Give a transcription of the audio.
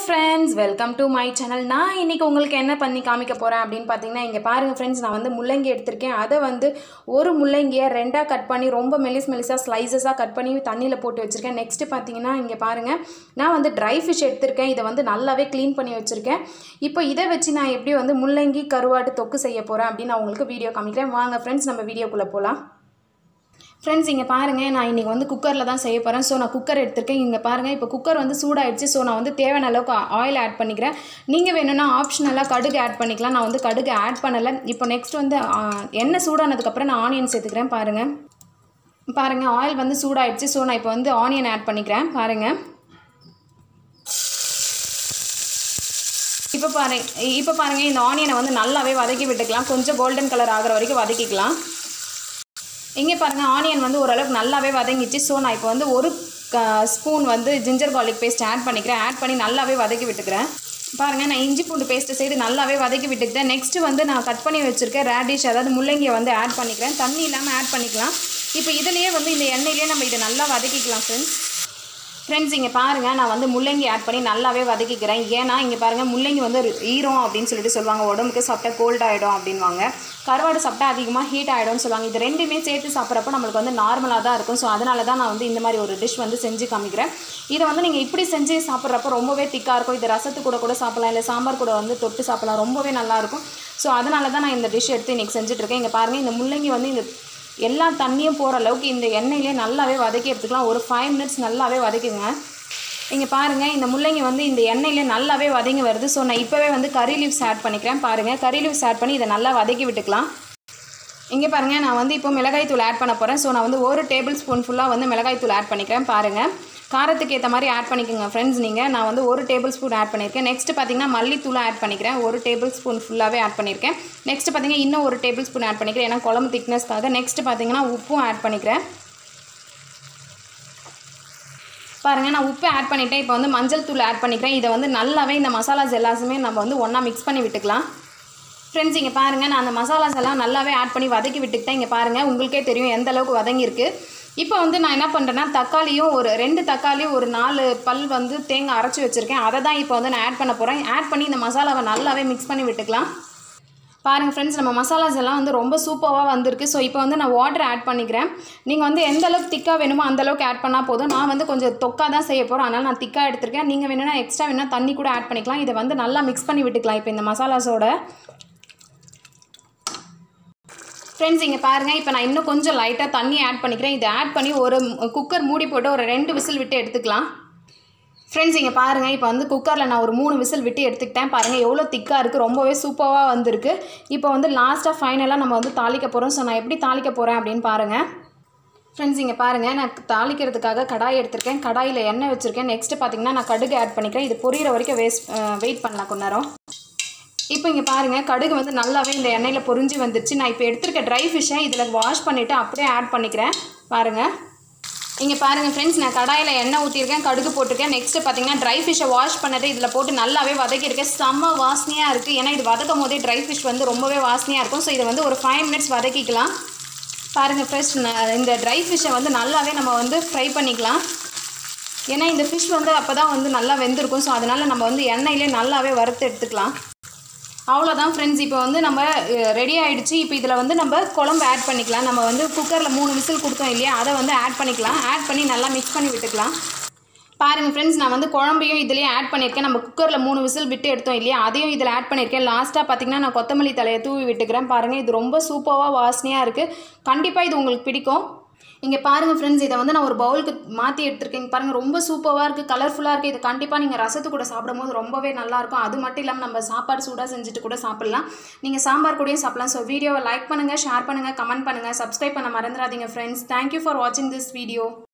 friends welcome to my channel நான் இன்றைக்கி உங்களுக்கு என்ன பண்ணி காமிக்க போகிறேன் அப்படின்னு பார்த்தீங்கன்னா இங்கே பாருங்கள் ஃப்ரெண்ட்ஸ் நான் வந்து முள்ளங்கி எடுத்திருக்கேன் அதை வந்து ஒரு முள்ளங்கியை ரெண்டாக கட் பண்ணி ரொம்ப மெலிஸ் மெலிஸாக ஸ்லைசஸாக கட் பண்ணி தண்ணியில் போட்டு வச்சுருக்கேன் நெக்ஸ்ட்டு பார்த்தீங்கன்னா இங்கே பாருங்கள் நான் வந்து ட்ரை ஃபிஷ் எடுத்திருக்கேன் இதை வந்து நல்லாவே க்ளீன் பண்ணி வச்சுருக்கேன் இப்போ இதை வச்சு நான் எப்படி வந்து முள்ளங்கி கருவாட்டு தொக்கு செய்ய போகிறேன் அப்படின்னு நான் உங்களுக்கு வீடியோ காமிக்கிறேன் வாங்க ஃப்ரெண்ட்ஸ் நம்ம வீடியோக்குள்ளே போகலாம் ஃப்ரெண்ட்ஸ் இங்கே பாருங்கள் நான் இன்றைக்கி வந்து குக்கரில் தான் செய்ய போகிறேன் ஸோ நான் குக்கர் எடுத்திருக்கேன் இங்கே பாருங்கள் இப்போ குக்கர் வந்து சூடாயிடுச்சு ஸோ நான் வந்து தேவையான அளவுக்கு ஆயில் ஆட் பண்ணிக்கிறேன் நீங்கள் வேணும்னா ஆப்ஷனலாக கடுகு ஆட் பண்ணிக்கலாம் நான் வந்து கடுகு ஆட் பண்ணலை இப்போ நெக்ஸ்ட் வந்து ஆ, எண்ணெய் சூடானதுக்கப்புறம் நான் ஆனியன் சேர்த்துக்கிறேன் பாருங்கள் பாருங்கள் ஆயில் வந்து சூடாயிடுச்சு ஸோ நான் இப்போ வந்து ஆனியன் ஆட் பண்ணிக்கிறேன் பாருங்கள் இப்போ பாரு இப்போ பாருங்கள் இந்த ஆனியனை வந்து நல்லாவே வதக்கி விட்டுக்கலாம் கொஞ்சம் கோல்டன் கலர் ஆகிற வரைக்கும் வதக்கிக்கலாம் இங்கே பாருங்கள் ஆனியன் வந்து ஓரளவுக்கு நல்லாவே வதங்கிச்சு ஸோ நான் இப்போ வந்து ஒரு ஸ்பூன் வந்து ஜிஞ்சர் garlic பேஸ்ட் ஆட் பண்ணிக்கிறேன் ஆட் பண்ணி நல்லாவே வதக்கி விட்டுக்கிறேன் பாருங்கள் நான் இஞ்சி பூண்டு பேஸ்ட்டு செய்து நல்லாவே வதக்கி விட்டுக்கிட்டேன் நெக்ஸ்ட்டு வந்து நான் கட் பண்ணி வச்சுருக்கேன் ரேடிஷ் அதாவது முள்ளங்கியை வந்து ஆட் பண்ணிக்கிறேன் தண்ணி இல்லாமல் ஆட் பண்ணிக்கலாம் இப்போ இதுலேயே வந்து இந்த எண்ணெயிலே நம்ம இதை நல்லா வதக்கிக்கலாம் ஃப்ரெண்ட்ஸ் ஃப்ரெண்ட்ஸ் இங்கே பாருங்கள் நான் வந்து முள்ளங்கி ஆட் பண்ணி நல்லாவே வதக்கிக்கிறேன் ஏன்னா இங்கே பாருங்கள் முள்ளங்கி வந்து ஒரு ஈரம் அப்படின்னு சொல்லிட்டு சொல்லுவாங்க உடம்புக்கு சாப்பிட்டா கோல்ட் ஆகிடும் அப்படின்வாங்க கருவாடு சாப்பிட்டா அதிகமாக ஹீட் ஆகிடும்னு சொல்லுவாங்க இது ரெண்டுமே சேர்த்து சாப்பிட்றப்போ நம்மளுக்கு வந்து நார்மலாக தான் இருக்கும் ஸோ அதனால தான் நான் வந்து இந்த மாதிரி ஒரு டிஷ் வந்து செஞ்சு காமிக்கிறேன் இதை வந்து நீங்கள் இப்படி செஞ்சு சாப்பிட்றப்போ ரொம்பவே திக்காக இருக்கும் இது ரசத்து கூட கூட சாப்பிடலாம் இல்லை சாம்பார் கூட வந்து தொட்டு சாப்பிடலாம் ரொம்பவே நல்லாயிருக்கும் ஸோ அதனால தான் நான் இந்த டிஷ் எடுத்து இன்றைக்கி செஞ்சுட்ருக்கேன் இங்கே பாருங்கள் இந்த முள்ளங்கி வந்து இந்த எல்லா தண்ணியும் போகிற அளவுக்கு இந்த எண்ணெயிலே நல்லாவே வதக்கி எடுத்துக்கலாம் ஒரு ஃபைவ் மினிட்ஸ் நல்லாவே வதக்குங்க இங்கே பாருங்கள் இந்த முள்ளங்கி வந்து இந்த எண்ணெயிலே நல்லாவே வதங்கி வருது ஸோ நான் இப்போவே வந்து கறி லீவ்ஸ் ஆட் பண்ணிக்கிறேன் பாருங்கள் கறி லீவ்ஸ் ஆட் பண்ணி இதை நல்லா வதக்கி விட்டுக்கலாம் இங்கே பாருங்கள் நான் வந்து இப்போ மிளகாய் தூள் ஆட் பண்ண போகிறேன் ஸோ நான் வந்து ஒரு டேபிள் ஸ்பூன் ஃபுல்லாக வந்து மிளகாய் தூள் ஆட் பண்ணிக்கிறேன் பாருங்கள் காரத்துக்கு ஏற்ற மாதிரி ஆட் பண்ணிக்கோங்க ஃப்ரெண்ட்ஸ் நீங்கள் நான் வந்து ஒரு டேபிள் ஸ்பூன் ஆட் பண்ணியிருக்கேன் நெக்ஸ்ட் பார்த்தீங்கன்னா மல்லித்தூளை ஆட் பண்ணிக்கிறேன் ஒரு டேபிள் ஸ்பூன் ஃபுல்லாகவே ஆட் பண்ணியிருக்கேன் நெக்ஸ்ட் பார்த்தீங்கன்னா இன்னும் ஒரு டேபிள் ஸ்பூன் ஆட் பண்ணிக்கிறேன் ஏன்னா குழம்பு திக்னஸ்க்காக நெக்ஸ்ட் பார்த்தீங்கன்னா உப்பும் ஆட் பண்ணிக்கிறேன் பாருங்கள் நான் உப்பு ஆட் பண்ணிட்டேன் இப்போ வந்து மஞ்சள் தூள் ஆட் பண்ணிக்கிறேன் இதை வந்து நல்லாவே இந்த மசாலாஸ் எல்லாத்தையுமே நம்ம வந்து ஒன்றா மிக்ஸ் பண்ணி விட்டுக்கலாம் ஃப்ரெண்ட்ஸ் இங்கே பாருங்கள் நான் அந்த மசாலாஸ் எல்லாம் நல்லாவே ஆட் பண்ணி வதக்கி விட்டுக்கிட்டேன் இங்கே பாருங்கள் உங்களுக்கே தெரியும் எந்த அளவுக்கு வதங்கியிருக்கு இப்போ வந்து நான் என்ன பண்ணுறேன்னா தக்காளியும் ஒரு ரெண்டு தக்காளி ஒரு நாலு பல் வந்து தேங்காய் அரைச்சி வச்சுருக்கேன் அதை தான் இப்போ வந்து நான் ஆட் பண்ண போகிறேன் ஆட் பண்ணி இந்த மசாலாவை நல்லாவே மிக்ஸ் பண்ணி விட்டுக்கலாம் பாருங்கள் ஃப்ரெண்ட்ஸ் நம்ம மசாலாஸ் எல்லாம் வந்து ரொம்ப சூப்பராக வந்திருக்கு ஸோ இப்போ வந்து நான் வாட்டர் ஆட் பண்ணிக்கிறேன் நீங்கள் வந்து எந்த அளவுக்கு திக்காக வேணுமோ அந்த அளவுக்கு ஆட் பண்ணால் போதும் நான் வந்து கொஞ்சம் தொக்கா தான் செய்ய போகிறேன் அதனால் நான் திக்காக எடுத்திருக்கேன் நீங்கள் வேணும்னா எக்ஸ்ட்ரா வேணால் தண்ணி கூட ஆட் பண்ணிக்கலாம் இதை வந்து நல்லா மிக்ஸ் பண்ணி விட்டுக்கலாம் இப்போ இந்த மசாலாஸோட ஃப்ரெண்ட்ஸ் இங்கே பாருங்கள் இப்போ நான் இன்னும் கொஞ்சம் லைட்டாக தண்ணி ஆட் பண்ணிக்கிறேன் இதை ஆட் பண்ணி ஒரு குக்கர் மூடி போட்டு ஒரு ரெண்டு விசில் விட்டு எடுத்துக்கலாம் ஃப்ரெண்ட்ஸ் இங்கே பாருங்கள் இப்போ வந்து குக்கரில் நான் ஒரு மூணு விசில் விட்டு எடுத்துக்கிட்டேன் பாருங்கள் எவ்வளோ திக்காக இருக்குது ரொம்பவே சூப்பராக வந்திருக்கு இப்போ வந்து லாஸ்ட்டாக ஃபைனலாக நம்ம வந்து தாளிக்க போகிறோம் ஸோ நான் எப்படி தாளிக்க போகிறேன் அப்படின்னு பாருங்கள் ஃப்ரெண்ட்ஸ் இங்கே பாருங்கள் நான் தாளிக்கிறதுக்காக கடாய் எடுத்திருக்கேன் கடாயில் எண்ணெய் வச்சுருக்கேன் நெக்ஸ்ட்டு பார்த்தீங்கன்னா நான் கடுகு ஆட் பண்ணிக்கிறேன் இது பொரியிற வரைக்கும் வேஸ்ட் வெயிட் பண்ணலாம் கொஞ்ச நேரம் இப்போ இங்கே பாருங்கள் கடுகு வந்து நல்லாவே இந்த எண்ணெயில் பொரிஞ்சு வந்துருச்சு நான் இப்போ எடுத்திருக்க ட்ரை ஃபிஷ்ஷை இதில் வாஷ் பண்ணிவிட்டு அப்படியே ஆட் பண்ணிக்கிறேன் பாருங்கள் இங்கே பாருங்கள் ஃப்ரெண்ட்ஸ் நான் கடாயில் எண்ணெய் ஊற்றிருக்கேன் கடுகு போட்டிருக்கேன் நெக்ஸ்ட்டு பார்த்தீங்கன்னா ட்ரை ஃபிஷ்ஷை வாஷ் பண்ணிட்டு இதில் போட்டு நல்லாவே வதக்கியிருக்கேன் செம்ம வாசனையாக இருக்குது ஏன்னா இது வதக்கும் போதே ட்ரை ஃபிஷ் வந்து ரொம்பவே வாசனையாக இருக்கும் ஸோ இதை வந்து ஒரு ஃபைவ் மினிட்ஸ் வதக்கிக்கலாம் பாருங்கள் ஃப்ரெஷ் இந்த ட்ரை ஃபிஷ்ஷை வந்து நல்லாவே நம்ம வந்து ஃப்ரை பண்ணிக்கலாம் ஏன்னா இந்த ஃபிஷ் வந்து அப்போ தான் வந்து நல்லா வெந்திருக்கும் ஸோ அதனால் நம்ம வந்து எண்ணெயிலே நல்லாவே வறுத்து எடுத்துக்கலாம் அவ்வளோதான் ஃப்ரெண்ட்ஸ் இப்போ வந்து நம்ம ரெடி ஆகிடுச்சு இப்போ இதில் வந்து நம்ம குழம்பு ஆட் பண்ணிக்கலாம் நம்ம வந்து குக்கரில் மூணு விசில் கொடுத்தோம் இல்லையா அதை வந்து ஆட் பண்ணிக்கலாம் ஆட் பண்ணி நல்லா மிக்ஸ் பண்ணி விட்டுக்கலாம் பாருங்கள் ஃப்ரெண்ட்ஸ் நான் வந்து குழம்பையும் இதுலேயே ஆட் பண்ணியிருக்கேன் நம்ம குக்கரில் மூணு விசில் விட்டு எடுத்தோம் இல்லையா அதையும் இதில் ஆட் பண்ணியிருக்கேன் லாஸ்ட்டாக பார்த்தீங்கன்னா நான் கொத்தமல்லி தலையை தூவி விட்டுக்கிறேன் பாருங்கள் இது ரொம்ப சூப்பராக வாசனையாக இருக்குது கண்டிப்பாக இது உங்களுக்கு பிடிக்கும் இங்கே பாருங்கள் ஃப்ரெண்ட்ஸ் இதை வந்து நான் ஒரு பவுலுக்கு மாற்றி எடுத்திருக்கேன் பாருங்கள் ரொம்ப சூப்பராக இருக்குது கலர்ஃபுல்லாக இருக்குது இது கண்டிப்பாக நீங்கள் ரசத்து கூட சாப்பிடும்போது ரொம்பவே நல்லாயிருக்கும் அது மட்டும் இல்லாமல் நம்ம சாப்பாடு சூடாக செஞ்சுட்டு கூட சாப்பிட்லாம் நீங்கள் சாம்பார் கூடயும் சாப்பிடலாம் ஸோ வீடியோவை லைக் பண்ணுங்கள் ஷேர் பண்ணுங்கள் கமெண்ட் பண்ணுங்கள் சப்ஸ்கிரைப் பண்ண மறந்துடாதீங்க ஃப்ரெண்ட்ஸ் தேங்க்யூ ஃபார் வாட்சிங் திஸ் வீடியோ